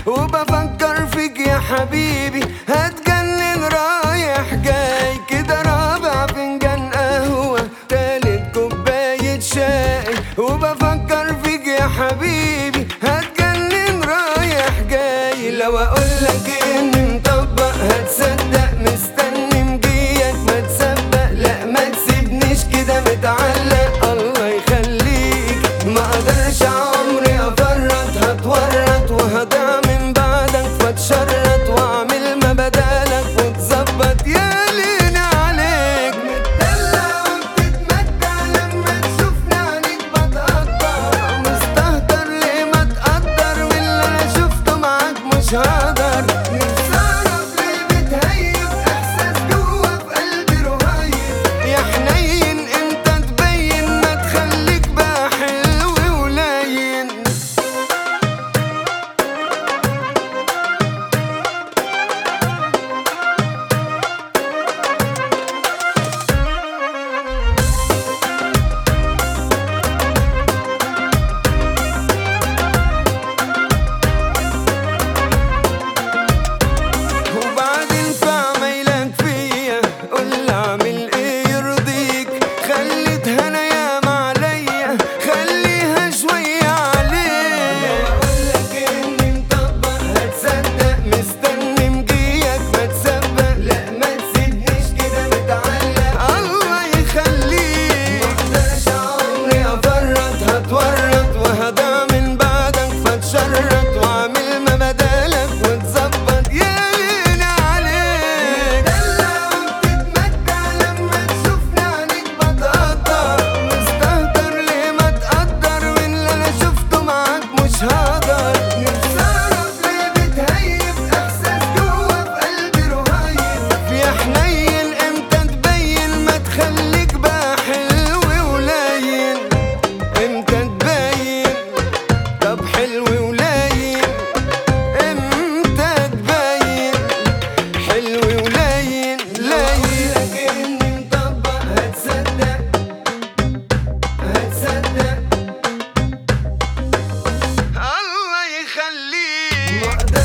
وبفكر فيك يا حبيبي هتجنن رايح جاي كده رابع فنجان قهوة تالت كوباية شاي وبفكر فيك يا حبيبي هتجنن رايح جاي لو اقولك اني مطبق هتصدق مستني مجيك ما تسبق لا ما تسيبنيش كده متعلق الله يخليك ما اقدرش عمري افرط هتورط وهضيع من بعدك فاتشرط واعمل ما بدالك وتظبط يا لينا عليك متدلع وبتتمتع لما تشوفني عليك بتقطع مستهتر ليه ما تقدر واللي انا شفته معاك مش هقدر نفسي اعرف ليه بتهيب احساس جوا في قلبي رهيب يا حنين انت تبين ما تخليك بقى حلو ولين وبعدين في عمايلك فيا قول اعمل ايه يرضيك خليت هنايا عليا خليها شوية عليك اقولك اني مطبق هتصدق مستني مجيك ما تسبق لا ما تسيبنيش كده متعلق الله يخليك مقدرش عمري افرط هتورط وهضيع من بعدك فاتشرط واعمل ما بدالك وتظبط يا لينا عليك دلع وبتتمتع لما تشوفني عليك بتقطع مستهتر ليه ما تقدر واللي انا شفته معاك مش هقدر نفسي اعرف ليه بتهيب احساس جوا في قلبي رهيب يا حنين امتى تبين ما تخليك بقى حلو ولين امتى تبين طب حلو ولين امتى تبين حلو ولين لين لك اني مطبق هتصدق هتصدق الله يخليك